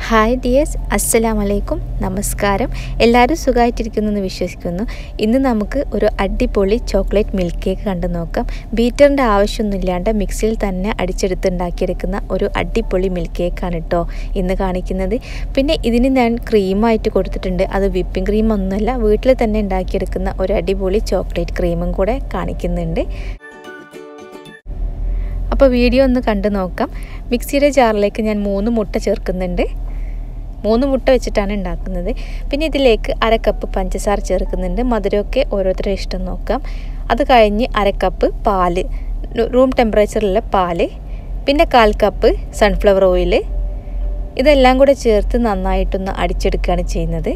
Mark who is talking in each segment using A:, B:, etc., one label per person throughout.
A: hi dears അസ്സലാം വലൈക്കും നമസ്കാരം എല്ലാവരും സുഖമായിട്ടിരിക്കുന്നു എന്ന് വിശ്വസിക്കുന്നു ഇന്ന് നമുക്ക് ഒരു അടിപൊളി ചോക്ലേറ്റ് മിൽക്ക് കേക്ക് കണ്ടു നോക്കാം ബീറ്ററിൻ്റെ ആവശ്യമൊന്നുമില്ലാണ്ട് മിക്സിയിൽ തന്നെ അടിച്ചെടുത്ത് ഉണ്ടാക്കിയെടുക്കുന്ന ഒരു അടിപൊളി മിൽക്ക് കേക്കാണ് കേട്ടോ ഇന്ന് കാണിക്കുന്നത് പിന്നെ ഇതിന് ഞാൻ ക്രീമായിട്ട് കൊടുത്തിട്ടുണ്ട് അത് വിപ്പിംഗ് ക്രീം ഒന്നുമല്ല വീട്ടിൽ തന്നെ ഉണ്ടാക്കിയെടുക്കുന്ന ഒരു അടിപൊളി ചോക്ലേറ്റ് ക്രീമും കൂടെ കാണിക്കുന്നുണ്ട് അപ്പോൾ വീഡിയോ ഒന്ന് കണ്ടു നോക്കാം മിക്സിയുടെ ജാറിലേക്ക് ഞാൻ മൂന്ന് മുട്ട ചേർക്കുന്നുണ്ട് മൂന്ന് മുട്ട വെച്ചിട്ടാണ് ഉണ്ടാക്കുന്നത് പിന്നെ ഇതിലേക്ക് അര കപ്പ് പഞ്ചസാര ചേർക്കുന്നുണ്ട് മധുരമൊക്കെ ഓരോരുത്തരുടെ ഇഷ്ടം നോക്കാം അത് കഴിഞ്ഞ് അര കപ്പ് പാല് റൂം ടെമ്പറേച്ചറിലുള്ള പാല് പിന്നെ കാൽ കപ്പ് സൺഫ്ലവർ ഓയിൽ ഇതെല്ലാം കൂടെ ചേർത്ത് നന്നായിട്ടൊന്ന് അടിച്ചെടുക്കുകയാണ് ചെയ്യുന്നത്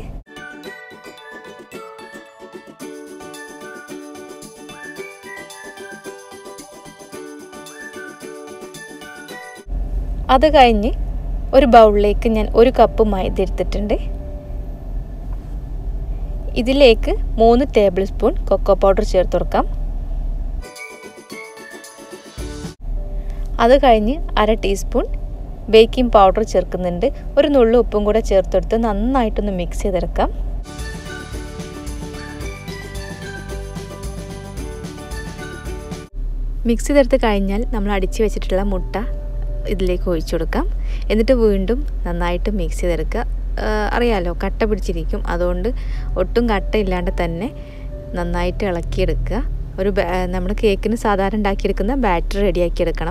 A: അത് കഴിഞ്ഞ് ഒരു ബൗളിലേക്ക് ഞാൻ ഒരു കപ്പ് മൈദ എടുത്തിട്ടുണ്ട് ഇതിലേക്ക് മൂന്ന് ടേബിൾ സ്പൂൺ കൊക്കോ പൗഡർ ചേർത്ത് കൊടുക്കാം അത് കഴിഞ്ഞ് അര ടീസ്പൂൺ ബേക്കിംഗ് പൗഡർ ചേർക്കുന്നുണ്ട് ഒരു നുള്ളു ഉപ്പും കൂടെ ചേർത്തെടുത്ത് നന്നായിട്ടൊന്ന് മിക്സ് ചെയ്തെടുക്കാം മിക്സ് ചെയ്തെടുത്ത് കഴിഞ്ഞാൽ നമ്മൾ അടിച്ചു വെച്ചിട്ടുള്ള മുട്ട ഇതിലേക്ക് ഒഴിച്ചു കൊടുക്കാം എന്നിട്ട് വീണ്ടും നന്നായിട്ട് മിക്സ് ചെയ്തെടുക്കുക അറിയാലോ കട്ട പിടിച്ചിരിക്കും അതുകൊണ്ട് ഒട്ടും കട്ട ഇല്ലാണ്ട് തന്നെ നന്നായിട്ട് ഇളക്കിയെടുക്കുക ഒരു നമ്മൾ കേക്കിന് സാധാരണ ഉണ്ടാക്കിയെടുക്കുന്ന ബാറ്റർ റെഡിയാക്കി എടുക്കണം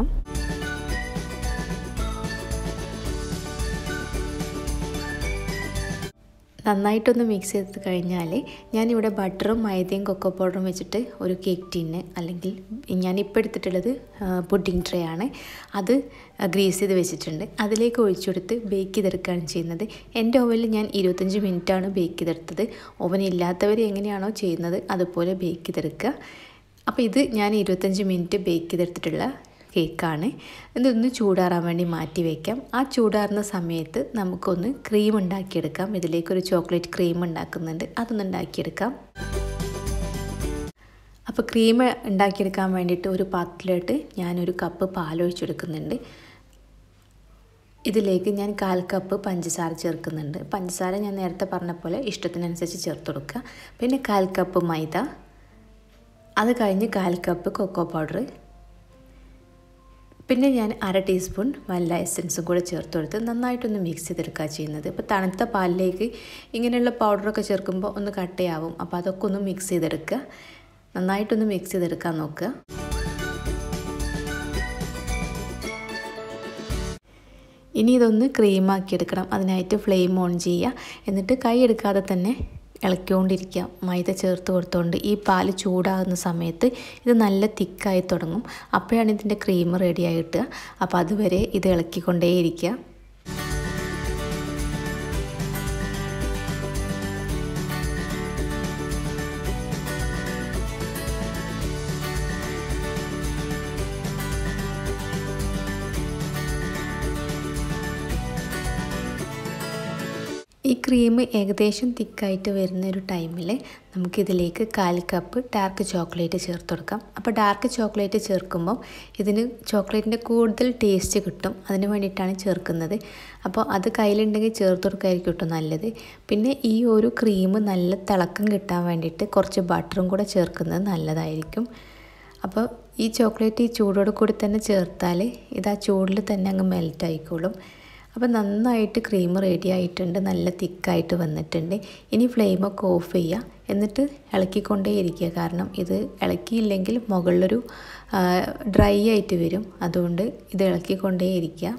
A: നന്നായിട്ടൊന്ന് മിക്സ് ചെയ്ത് കഴിഞ്ഞാൽ ഞാനിവിടെ ബട്ടറും മൈദയും കൊക്കോ പൗഡറും വെച്ചിട്ട് ഒരു കേക്ക് ടീന് അല്ലെങ്കിൽ ഞാനിപ്പോൾ എടുത്തിട്ടുള്ളത് പുഡിംഗ് ട്രേ ആണ് അത് ഗ്രീസ് ചെയ്ത് വെച്ചിട്ടുണ്ട് അതിലേക്ക് ഒഴിച്ചെടുത്ത് ബേക്ക് ചെയ്തെടുക്കുകയാണ് ചെയ്യുന്നത് എൻ്റെ ഓവനിൽ ഞാൻ ഇരുപത്തഞ്ച് മിനിറ്റാണ് ബേക്ക് ചെയ്തെടുത്തത് ഓവൻ ഇല്ലാത്തവർ എങ്ങനെയാണോ ചെയ്യുന്നത് അതുപോലെ ബേക്ക് ചെയ്തെടുക്കുക അപ്പോൾ ഇത് ഞാൻ ഇരുപത്തഞ്ച് മിനിറ്റ് ബേക്ക് ചെയ്തെടുത്തിട്ടുള്ള കേക്കാണ് ഇതൊന്ന് ചൂടാറാൻ വേണ്ടി മാറ്റി വയ്ക്കാം ആ ചൂടാറുന്ന സമയത്ത് നമുക്കൊന്ന് ക്രീം ഉണ്ടാക്കിയെടുക്കാം ഇതിലേക്കൊരു ചോക്ലേറ്റ് ക്രീം ഉണ്ടാക്കുന്നുണ്ട് അതൊന്ന് ഉണ്ടാക്കിയെടുക്കാം അപ്പോൾ ക്രീം ഉണ്ടാക്കിയെടുക്കാൻ വേണ്ടിയിട്ട് ഒരു പാത്രത്തിലോട്ട് ഞാനൊരു കപ്പ് പാലൊഴിച്ചെടുക്കുന്നുണ്ട് ഇതിലേക്ക് ഞാൻ കാൽ കപ്പ് പഞ്ചസാര ചേർക്കുന്നുണ്ട് പഞ്ചസാര ഞാൻ നേരത്തെ പറഞ്ഞ പോലെ ഇഷ്ടത്തിനനുസരിച്ച് ചേർത്ത് കൊടുക്കുക പിന്നെ കാൽ കപ്പ് മൈദ അത് കഴിഞ്ഞ് കാൽ കപ്പ് കൊക്കോ പൗഡർ പിന്നെ ഞാൻ അര ടീസ്പൂൺ വല്ല എസൻസും കൂടെ ചേർത്ത് കൊടുത്ത് നന്നായിട്ടൊന്ന് മിക്സ് ചെയ്തെടുക്കുക ചെയ്യുന്നത് ഇപ്പോൾ തണുത്ത പാലിലേക്ക് ഇങ്ങനെയുള്ള പൗഡറൊക്കെ ചേർക്കുമ്പോൾ ഒന്ന് കട്ടയാവും അപ്പോൾ അതൊക്കെ ഒന്ന് മിക്സ് ചെയ്തെടുക്കുക നന്നായിട്ടൊന്ന് മിക്സ് ചെയ്തെടുക്കാൻ നോക്കുക ഇനി ഇതൊന്ന് ക്രീമാക്കി എടുക്കണം അതിനായിട്ട് ഫ്ലെയിം ഓൺ ചെയ്യുക എന്നിട്ട് കൈ എടുക്കാതെ തന്നെ ഇളക്കിക്കൊണ്ടിരിക്കുക മൈദ ചേർത്ത് കൊടുത്തുകൊണ്ട് ഈ പാല് ചൂടാകുന്ന സമയത്ത് ഇത് നല്ല തിക്കായി തുടങ്ങും അപ്പോഴാണ് ഇതിൻ്റെ ക്രീം റെഡി ആയിട്ട് അപ്പോൾ അതുവരെ ഇത് ഇളക്കിക്കൊണ്ടേയിരിക്കുക ഈ ക്രീം ഏകദേശം തിക്കായിട്ട് വരുന്ന ഒരു ടൈമിൽ നമുക്കിതിലേക്ക് കാൽ കപ്പ് ഡാർക്ക് ചോക്ലേറ്റ് ചേർത്ത് കൊടുക്കാം അപ്പോൾ ഡാർക്ക് ചോക്ലേറ്റ് ചേർക്കുമ്പോൾ ഇതിന് ചോക്ലേറ്റിൻ്റെ കൂടുതൽ ടേസ്റ്റ് കിട്ടും അതിന് വേണ്ടിയിട്ടാണ് ചേർക്കുന്നത് അപ്പോൾ അത് കയ്യിലുണ്ടെങ്കിൽ ചേർത്ത് കൊടുക്കായിരിക്കും കേട്ടോ നല്ലത് പിന്നെ ഈ ഒരു ക്രീം നല്ല തിളക്കം കിട്ടാൻ വേണ്ടിയിട്ട് കുറച്ച് ബട്ടറും കൂടെ ചേർക്കുന്നത് നല്ലതായിരിക്കും അപ്പോൾ ഈ ചോക്ലേറ്റ് ഈ ചൂടോട് കൂടി തന്നെ ചേർത്താൽ ഇത് ആ ചൂടിൽ തന്നെ അങ്ങ് മെൽറ്റ് ആയിക്കോളും അപ്പോൾ നന്നായിട്ട് ക്രീം റെഡി ആയിട്ടുണ്ട് നല്ല തിക്കായിട്ട് വന്നിട്ടുണ്ട് ഇനി ഫ്ലെയിമൊക്കെ ഓഫ് ചെയ്യുക എന്നിട്ട് ഇളക്കിക്കൊണ്ടേ ഇരിക്കുക കാരണം ഇത് ഇളക്കിയില്ലെങ്കിൽ മുകളിലൊരു ഡ്രൈ ആയിട്ട് വരും അതുകൊണ്ട് ഇത് ഇളക്കിക്കൊണ്ടേ ഇരിക്കുക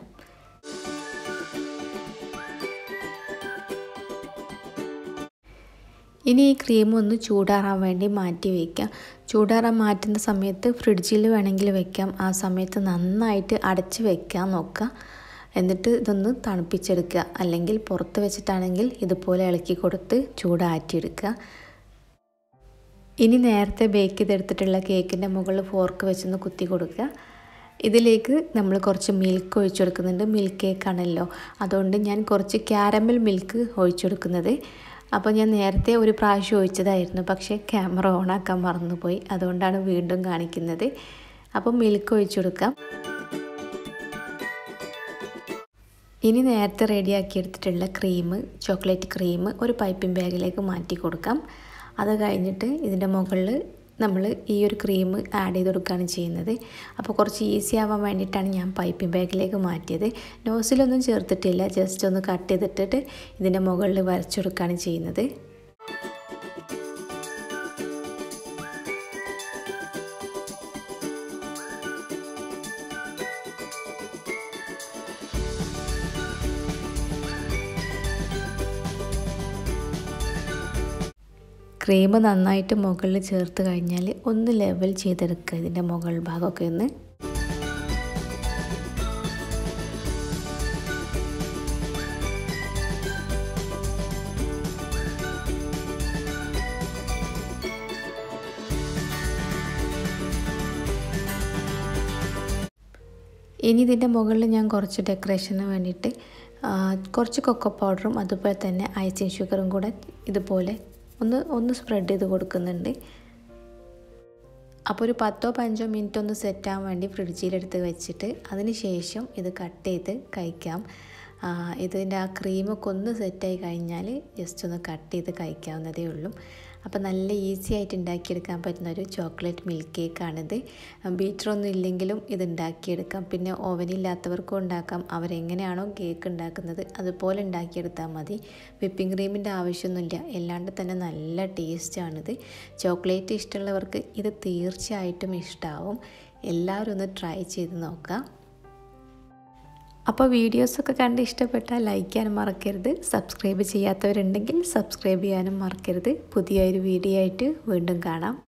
A: ഇനി ഈ ക്രീം ഒന്ന് ചൂടാറാൻ വേണ്ടി മാറ്റി വയ്ക്കാം ചൂടാറാൻ മാറ്റുന്ന സമയത്ത് ഫ്രിഡ്ജിൽ വേണമെങ്കിൽ വെക്കാം ആ സമയത്ത് നന്നായിട്ട് അടച്ച് വെക്കാൻ നോക്കുക എന്നിട്ട് ഇതൊന്ന് തണുപ്പിച്ചെടുക്കുക അല്ലെങ്കിൽ പുറത്ത് വെച്ചിട്ടാണെങ്കിൽ ഇതുപോലെ ഇളക്കി കൊടുത്ത് ചൂടാറ്റിയെടുക്കുക ഇനി നേരത്തെ ബേക്ക് ചെയ്തെടുത്തിട്ടുള്ള കേക്കിൻ്റെ മുകളിൽ ഫോർക്ക് വെച്ചൊന്ന് കുത്തി കൊടുക്കുക ഇതിലേക്ക് നമ്മൾ കുറച്ച് മിൽക്ക് ഒഴിച്ചു കൊടുക്കുന്നുണ്ട് മിൽക്ക് കേക്കാണല്ലോ അതുകൊണ്ട് ഞാൻ കുറച്ച് ക്യാരമൽ മിൽക്ക് ഒഴിച്ചു കൊടുക്കുന്നത് അപ്പോൾ ഞാൻ നേരത്തെ ഒരു പ്രാവശ്യം ഒഴിച്ചതായിരുന്നു പക്ഷേ ക്യാമറ ഓണാക്കാൻ മറന്നുപോയി അതുകൊണ്ടാണ് വീണ്ടും കാണിക്കുന്നത് അപ്പോൾ മിൽക്ക് ഒഴിച്ചു കൊടുക്കാം ഇനി നേരത്തെ റെഡിയാക്കി എടുത്തിട്ടുള്ള ക്രീം ചോക്ലേറ്റ് ക്രീം ഒരു പൈപ്പിംഗ് ബാഗിലേക്ക് മാറ്റി കൊടുക്കാം അത് കഴിഞ്ഞിട്ട് ഇതിൻ്റെ മുകളിൽ നമ്മൾ ഈ ഒരു ക്രീം ആഡ് ചെയ്ത് കൊടുക്കുകയാണ് ചെയ്യുന്നത് അപ്പോൾ കുറച്ച് ഈസി ആവാൻ വേണ്ടിയിട്ടാണ് ഞാൻ പൈപ്പിംഗ് ബാഗിലേക്ക് മാറ്റിയത് നോസിലൊന്നും ചേർത്തിട്ടില്ല ജസ്റ്റ് ഒന്ന് കട്ട് ചെയ്തിട്ടിട്ട് ഇതിൻ്റെ മുകളിൽ വരച്ചു കൊടുക്കുകയാണ് ചെയ്യുന്നത് ക്രീം നന്നായിട്ട് മുകളിൽ ചേർത്ത് കഴിഞ്ഞാൽ ഒന്ന് ലെവൽ ചെയ്തെടുക്കുക ഇതിൻ്റെ മുകൾ ഭാഗമൊക്കെ ഒന്ന് ഇനി ഇതിൻ്റെ മുകളിൽ ഞാൻ കുറച്ച് ഡെക്കറേഷന് വേണ്ടിയിട്ട് കുറച്ച് കൊക്കോ പൗഡറും അതുപോലെ തന്നെ ഐസിങ് ഷുഗറും കൂടെ ഇതുപോലെ ഒന്ന് ഒന്ന് സ്പ്രെഡ് ചെയ്ത് കൊടുക്കുന്നുണ്ട് അപ്പോൾ ഒരു പത്തോ പഞ്ചോ മിനിറ്റ് ഒന്ന് സെറ്റാകാൻ വേണ്ടി ഫ്രിഡ്ജിലെടുത്ത് വെച്ചിട്ട് അതിന് ശേഷം ഇത് കട്ട് ചെയ്ത് കഴിക്കാം ഇതിൻ്റെ ആ ക്രീമൊക്കെ ഒന്ന് സെറ്റായി കഴിഞ്ഞാൽ ജസ്റ്റ് ഒന്ന് കട്ട് ചെയ്ത് കഴിക്കാവുന്നതേ ഉള്ളൂ അപ്പോൾ നല്ല ഈസി ആയിട്ട് ഉണ്ടാക്കിയെടുക്കാൻ പറ്റുന്ന ഒരു ചോക്ലേറ്റ് മിൽക്ക് കേക്കാണിത് ബീറ്ററൊന്നും ഇല്ലെങ്കിലും ഇത് ഉണ്ടാക്കിയെടുക്കാം പിന്നെ ഓവനില്ലാത്തവർക്കും ഉണ്ടാക്കാം അവരെങ്ങനെയാണോ കേക്ക് ഉണ്ടാക്കുന്നത് അതുപോലെ ഉണ്ടാക്കിയെടുത്താൽ മതി വിപ്പിംഗ് ക്രീമിൻ്റെ ആവശ്യമൊന്നുമില്ല എല്ലാണ്ട് തന്നെ നല്ല ടേസ്റ്റാണിത് ചോക്ലേറ്റ് ഇഷ്ടമുള്ളവർക്ക് ഇത് തീർച്ചയായിട്ടും ഇഷ്ടമാവും എല്ലാവരും ഒന്ന് ട്രൈ ചെയ്ത് നോക്കാം അപ്പോൾ വീഡിയോസൊക്കെ കണ്ട് ഇഷ്ടപ്പെട്ടാൽ ലൈക്ക് ചെയ്യാനും മറക്കരുത് സബ്സ്ക്രൈബ് ചെയ്യാത്തവരുണ്ടെങ്കിൽ സബ്സ്ക്രൈബ് ചെയ്യാനും മറക്കരുത് പുതിയൊരു വീഡിയോ ആയിട്ട് വീണ്ടും കാണാം